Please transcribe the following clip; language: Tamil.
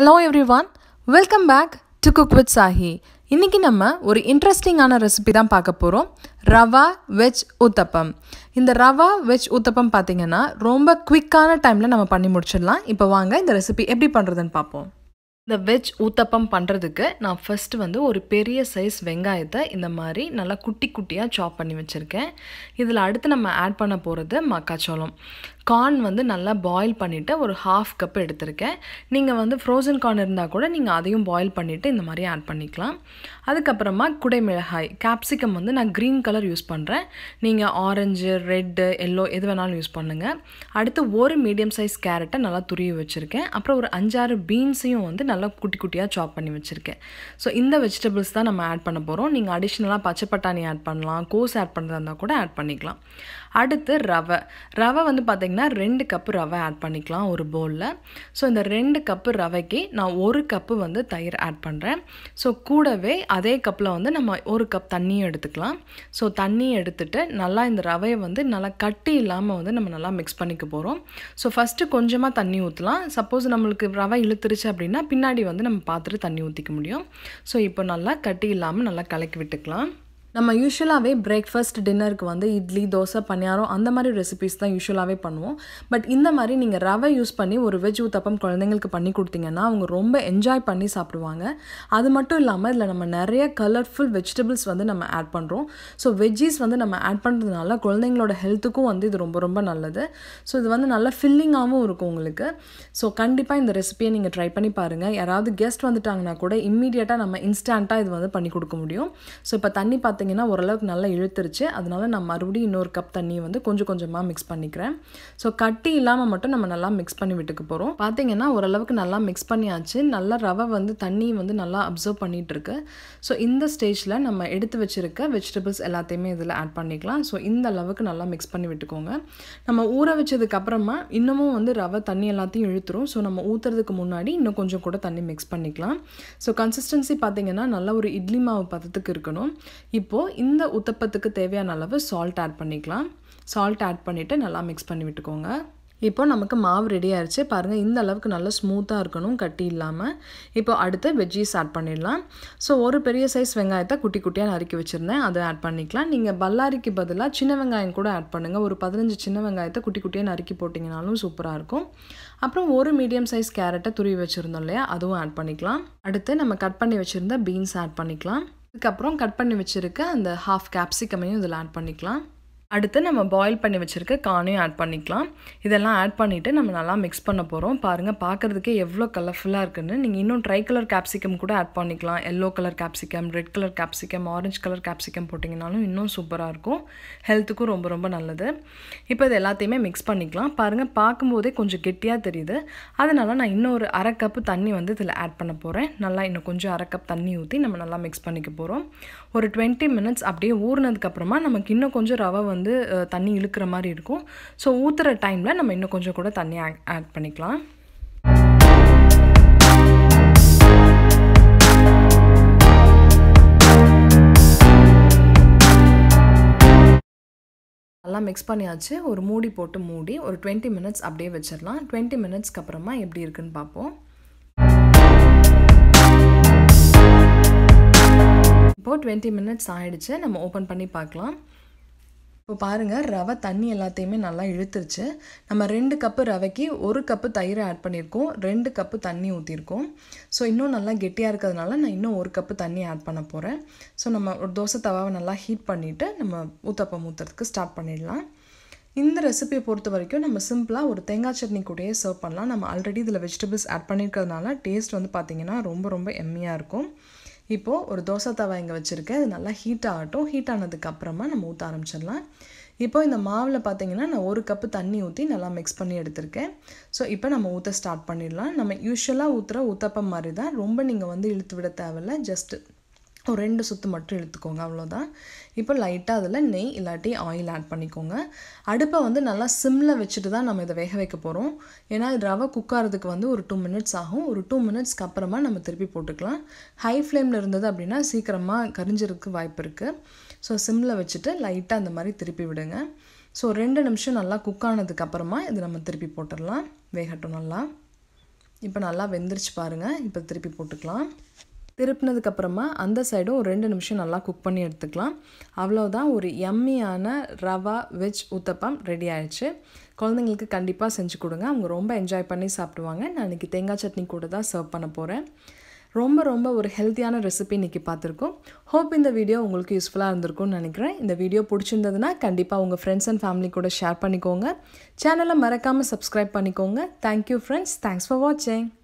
hello everyone welcome back to cook with Sahi இன்றைக்கி நம்ம ஒரு இன்ட்ரெஸ்டிங்கான ரெசிபி தான் பார்க்க போகிறோம் ரவா வெஜ் ஊத்தப்பம் இந்த ரவா வெஜ் ஊத்தப்பம் பார்த்தீங்கன்னா ரொம்ப குவிக்கான டைமில் நம்ம பண்ணி முடிச்சிடலாம் இப்போ வாங்க இந்த ரெசிபி எப்படி பண்ணுறதுன்னு பார்ப்போம் இந்த வெஜ் ஊத்தப்பம் பண்ணுறதுக்கு நான் ஃபஸ்ட்டு வந்து ஒரு பெரிய சைஸ் வெங்காயத்தை இந்த மாதிரி நல்லா குட்டி குட்டியாக சாப் பண்ணி வச்சுருக்கேன் இதில் அடுத்து நம்ம ஆட் பண்ண போகிறது மக்காச்சோளம் கார்ன் வந்து நல்லா பாயில் பண்ணிவிட்டு ஒரு ஹாஃப் கப் எடுத்திருக்கேன் நீங்கள் வந்து ஃப்ரோசன் கார்ன் இருந்தால் கூட நீங்கள் அதையும் பாயில் பண்ணிவிட்டு இந்த மாதிரி ஆட் பண்ணிக்கலாம் அதுக்கப்புறமா குடைமிளகாய் கேப்சிகம் வந்து நான் க்ரீன் கலர் யூஸ் பண்ணுறேன் நீங்கள் ஆரஞ்சு ரெட்டு எல்லோ எது வேணாலும் யூஸ் பண்ணுங்கள் அடுத்து ஒரு மீடியம் சைஸ் கேரட்டை நல்லா துருவி வச்சுருக்கேன் அப்புறம் ஒரு அஞ்சாறு பீன்ஸையும் வந்து நல்லா குட்டி குட்டியாக சாப் பண்ணி வச்சுருக்கேன் ஸோ இந்த வெஜிடபிள்ஸ் தான் நம்ம ஆட் பண்ண போகிறோம் நீங்கள் அடிஷ்னலாக பச்சை பட்டாணி ஆட் பண்ணலாம் கோஸ் ஆட் பண்ணுறதா இருந்தால் கூட ஆட் பண்ணிக்கலாம் அடுத்து ரவை ரவை வந்து பார்த்திங்கன்னா ரெண்டு கப்பு ரவை ஆட் பண்ணிக்கலாம் ஒரு பவுலில் ஸோ இந்த ரெண்டு கப்பு ரவைக்கு நான் ஒரு கப்பு வந்து தயிர் ஆட் பண்ணுறேன் ஸோ கூடவே அதே கப்பில் வந்து நம்ம ஒரு கப் தண்ணியும் எடுத்துக்கலாம் ஸோ தண்ணியை எடுத்துட்டு நல்லா இந்த ரவையை வந்து நல்லா கட்டி இல்லாமல் வந்து நம்ம நல்லா மிக்ஸ் பண்ணிக்க போகிறோம் ஸோ ஃபஸ்ட்டு கொஞ்சமாக தண்ணி ஊற்றலாம் சப்போஸ் நம்மளுக்கு ரவை இழுத்துருச்சு அப்படின்னா பின்னாடி வந்து நம்ம பார்த்துட்டு தண்ணி ஊற்றிக்க முடியும் ஸோ இப்போ நல்லா கட்டி இல்லாமல் நல்லா கலக்கி விட்டுக்கலாம் நம்ம யூஸ்வலாகவே பிரேக்ஃபாஸ்ட் டின்னருக்கு வந்து இட்லி தோசை பணியாரம் அந்த மாதிரி ரெசிபிஸ் தான் யூஸ்வலாகவே பண்ணுவோம் பட் இந்த மாதிரி நீங்கள் ரவை யூஸ் பண்ணி ஒரு வெஜ் ஊத்தப்பம் குழந்தைங்களுக்கு பண்ணி கொடுத்தீங்கன்னா அவங்க ரொம்ப என்ஜாய் பண்ணி சாப்பிடுவாங்க அது மட்டும் இல்லாமல் இதில் நம்ம நிறைய கலர்ஃபுல் வெஜிடபிள்ஸ் வந்து நம்ம ஆட் பண்ணுறோம் ஸோ வெஜ்ஜீஸ் வந்து நம்ம ஆட் பண்ணுறதுனால குழந்தைங்களோட ஹெல்த்துக்கும் வந்து இது ரொம்ப ரொம்ப நல்லது ஸோ இது வந்து நல்ல ஃபில்லிங்காகவும் இருக்கும் உங்களுக்கு ஸோ கண்டிப்பாக இந்த ரெசிபியை நீங்கள் ட்ரை பண்ணி பாருங்கள் யாராவது கெஸ்ட் வந்துட்டாங்கன்னா கூட இம்மீடியட்டாக நம்ம இன்ஸ்டண்ட்டாக இது வந்து பண்ணி கொடுக்க முடியும் ஸோ இப்போ தண்ணி பார்த்து பார்த்தீங்கன்னா ஓரளவுக்கு நல்லா இழுத்துருச்சு அதனால நான் மறுபடியும் இன்னொரு கப் தண்ணியை வந்து கொஞ்சம் கொஞ்சமாக மிக்ஸ் பண்ணிக்கிறேன் ஸோ கட்டி இல்லாமல் மட்டும் நம்ம நல்லா மிக்ஸ் பண்ணி விட்டுக்க போகிறோம் பார்த்தீங்கன்னா ஓரளவுக்கு நல்லா மிக்ஸ் பண்ணியாச்சு நல்லா ரவை வந்து தண்ணி வந்து நல்லா அப்சர்வ் பண்ணிகிட்டு இருக்கு ஸோ இந்த ஸ்டேஜில் நம்ம எடுத்து வச்சுருக்க வெஜிடபிள்ஸ் எல்லாத்தையுமே இதில் ஆட் பண்ணிக்கலாம் ஸோ இந்த அளவுக்கு நல்லா மிக்ஸ் பண்ணி விட்டுக்கோங்க நம்ம ஊற வச்சதுக்கு அப்புறமா இன்னமும் வந்து ரவை தண்ணி எல்லாத்தையும் இழுத்துரும் ஸோ நம்ம ஊற்றுறதுக்கு முன்னாடி இன்னும் கொஞ்சம் கூட தண்ணி மிக்ஸ் பண்ணிக்கலாம் ஸோ கன்சிஸ்டன்சி பார்த்தீங்கன்னா நல்ல ஒரு இட்லி மாவு பதத்துக்கு இருக்கணும் இப்போது இந்த உத்தப்பத்துக்கு தேவையான அளவு சால்ட் ஆட் பண்ணிக்கலாம் சால்ட் ஆட் பண்ணிவிட்டு நல்லா மிக்ஸ் பண்ணி விட்டுக்கோங்க இப்போ நமக்கு மாவு ரெடி ஆயிடுச்சு பாருங்கள் இந்த அளவுக்கு நல்லா ஸ்மூத்தாக இருக்கணும் கட்டி இல்லாமல் இப்போ அடுத்து வெஜ்ஜீஸ் ஆட் பண்ணிடலாம் ஸோ ஒரு பெரிய சைஸ் வெங்காயத்தை குட்டி குட்டியாக நறுக்கி வச்சுருந்தேன் அதை ஆட் பண்ணிக்கலாம் நீங்கள் பல்லாரிக்கு பதிலாக சின்ன வெங்காயம் கூட ஆட் பண்ணுங்கள் ஒரு பதினஞ்சு சின்ன வெங்காயத்தை குட்டி குட்டியாக நறுக்கி போட்டிங்கனாலும் சூப்பராக இருக்கும் அப்புறம் ஒரு மீடியம் சைஸ் கேரட்டை துருவி வச்சுருந்தோம் இல்லையா அதுவும் ஆட் பண்ணிக்கலாம் அடுத்து நம்ம கட் பண்ணி வச்சுருந்த பீன்ஸ் ஆட் பண்ணிக்கலாம் அதுக்கப்புறம் கட் பண்ணி வச்சுருக்க அந்த ஹாஃப் கேப்சிகமையும் இதில் ஆட் பண்ணிக்கலாம் அடுத்து நம்ம பாயில் பண்ணி வச்சுருக்க கானையும் ஆட் பண்ணிக்கலாம் இதெல்லாம் ஆட் பண்ணிவிட்டு நம்ம நல்லா மிக்ஸ் பண்ண போகிறோம் பாருங்கள் பார்க்குறதுக்கே எவ்வளோ கலர்ஃபுல்லாக இருக்குன்னு நீங்கள் இன்னும் ட்ரை கலர் கேப்சிகம் கூட ஆட் பண்ணிக்கலாம் yellow colour capsicum red colour capsicum orange colour capsicum போட்டிங்கனாலும் இன்னும் சூப்பராக இருக்கும் ஹெல்த்துக்கும் ரொம்ப ரொம்ப நல்லது இப்போ இது எல்லாத்தையுமே மிக்ஸ் பண்ணிக்கலாம் பாருங்கள் பார்க்கும்போதே கொஞ்சம் கெட்டியாக தெரியுது அதனால் நான் இன்னும் ஒரு அரை கப்பு தண்ணி வந்து இதில் ஆட் பண்ண போகிறேன் நல்லா இன்னும் கொஞ்சம் அரை கப் தண்ணி ஊற்றி நம்ம நல்லா மிக்ஸ் பண்ணிக்க போகிறோம் ஒரு டுவெண்ட்டி மினிட்ஸ் அப்படியே ஊறினதுக்கப்புறமா நமக்கு இன்னும் கொஞ்சம் ரவை வந்து வந்து தண்ணி இழுக்கிற மாதிரி இருக்கும் ஸோ ஊற்றுற டைமில் நம்ம இன்னும் கொஞ்சம் கூட தண்ணி ஆட் பண்ணிக்கலாம் நல்லா மிக்ஸ் பண்ணியாச்சு ஒரு மூடி போட்டு மூடி ஒரு டுவெண்ட்டி மினிட்ஸ் அப்படியே வச்சிடலாம் டுவெண்ட்டி மினிட்ஸ்க்கு அப்புறமா எப்படி இருக்குன்னு பார்ப்போம் இப்போது டுவெண்ட்டி மினிட்ஸ் ஆகிடுச்சு நம்ம ஓப்பன் பண்ணி பார்க்கலாம் இப்போ பாருங்கள் ரவை தண்ணி எல்லாத்தையுமே நல்லா இழுத்துருச்சு நம்ம ரெண்டு கப்பு ரவைக்கு ஒரு கப்பு தயிரை ஆட் பண்ணியிருக்கோம் ரெண்டு கப்பு தண்ணி ஊற்றிருக்கோம் ஸோ இன்னும் நல்லா கெட்டியாக இருக்கிறதுனால நான் இன்னும் ஒரு கப்பு தண்ணி ஆட் பண்ண போகிறேன் ஸோ நம்ம ஒரு தோசை தவாவை நல்லா ஹீட் பண்ணிவிட்டு நம்ம ஊத்தப்பம் ஊற்றுறதுக்கு ஸ்டார்ட் பண்ணிடலாம் இந்த ரெசிபியை பொறுத்த வரைக்கும் நம்ம சிம்பிளாக ஒரு தேங்காய் சட்னி கூடயே சர்வ் பண்ணலாம் நம்ம ஆல்ரெடி இதில் வெஜிடபிள்ஸ் ஆட் பண்ணியிருக்கிறதுனால டேஸ்ட் வந்து பார்த்திங்கன்னா ரொம்ப ரொம்ப எம்மியாக இருக்கும் இப்போது ஒரு தோசை தவா இங்கே வச்சுருக்கேன் அது நல்லா ஹீட் ஆகட்டும் ஹீட் ஆனதுக்கு அப்புறமா நம்ம ஊற்ற ஆரம்பிச்சிடலாம் இப்போ இந்த மாவில் பார்த்தீங்கன்னா நான் ஒரு கப்பு தண்ணி ஊற்றி நல்லா மிக்ஸ் பண்ணி எடுத்திருக்கேன் ஸோ இப்போ நம்ம ஊற்ற ஸ்டார்ட் பண்ணிடலாம் நம்ம யூஸ்வலாக ஊற்றுற ஊத்தப்பம் மாதிரி தான் ரொம்ப நீங்கள் வந்து இழுத்து விட தேவையில்ல ஜஸ்ட்டு ஒரு ரெண்டு சுற்று மட்டும் இழுத்துக்கோங்க அவ்வளோதான் இப்போ லைட்டாக அதில் நெய் இல்லாட்டி ஆயில் ஆட் பண்ணிக்கோங்க அடுப்பை வந்து நல்லா சிம்மில் வச்சுட்டு தான் நம்ம இதை வேக வைக்க போகிறோம் ஏன்னா இது ரவை குக் ஆகிறதுக்கு வந்து ஒரு டூ மினிட்ஸ் ஆகும் ஒரு டூ மினிட்ஸ்க்கு அப்புறமா நம்ம திருப்பி போட்டுக்கலாம் ஹை ஃப்ளேமில் இருந்தது அப்படின்னா சீக்கிரமாக கரிஞ்சிருக்கு வாய்ப்பு இருக்குது ஸோ சிம்மில் வச்சுட்டு லைட்டாக அந்த மாதிரி திருப்பி விடுங்க ஸோ ரெண்டு நிமிஷம் நல்லா குக் ஆனதுக்கு அப்புறமா இது நம்ம திருப்பி போட்டுடலாம் வேகட்டும் நல்லா இப்போ நல்லா வெந்துருச்சு பாருங்கள் இப்போ திருப்பி போட்டுக்கலாம் திருப்பினதுக்கப்புறமா அந்த சைடும் ஒரு ரெண்டு நிமிஷம் நல்லா குக் பண்ணி எடுத்துக்கலாம் அவ்வளோதான் ஒரு எம்மியான ரவா வெஜ் ஊத்தப்பம் ரெடி ஆயிடுச்சு குழந்தைங்களுக்கு கண்டிப்பாக செஞ்சு கொடுங்க அவங்க ரொம்ப என்ஜாய் பண்ணி சாப்பிடுவாங்க நான் இன்றைக்கி தேங்காய் சட்னி கூட தான் சர்வ் பண்ண போகிறேன் ரொம்ப ரொம்ப ஒரு ஹெல்த்தியான ரெசிபி இன்றைக்கி பார்த்துருக்கோம் ஹோப் இந்த வீடியோ உங்களுக்கு யூஸ்ஃபுல்லாக இருந்திருக்கும்னு நினைக்கிறேன் இந்த வீடியோ பிடிச்சிருந்ததுன்னா கண்டிப்பாக உங்கள் ஃப்ரெண்ட்ஸ் அண்ட் ஃபேமிலி கூட ஷேர் பண்ணிக்கோங்க சேனலை மறக்காமல் சப்ஸ்கிரைப் பண்ணிக்கோங்க தேங்க்யூ ஃப்ரெண்ட்ஸ் தேங்க்ஸ் ஃபார் வாட்சிங்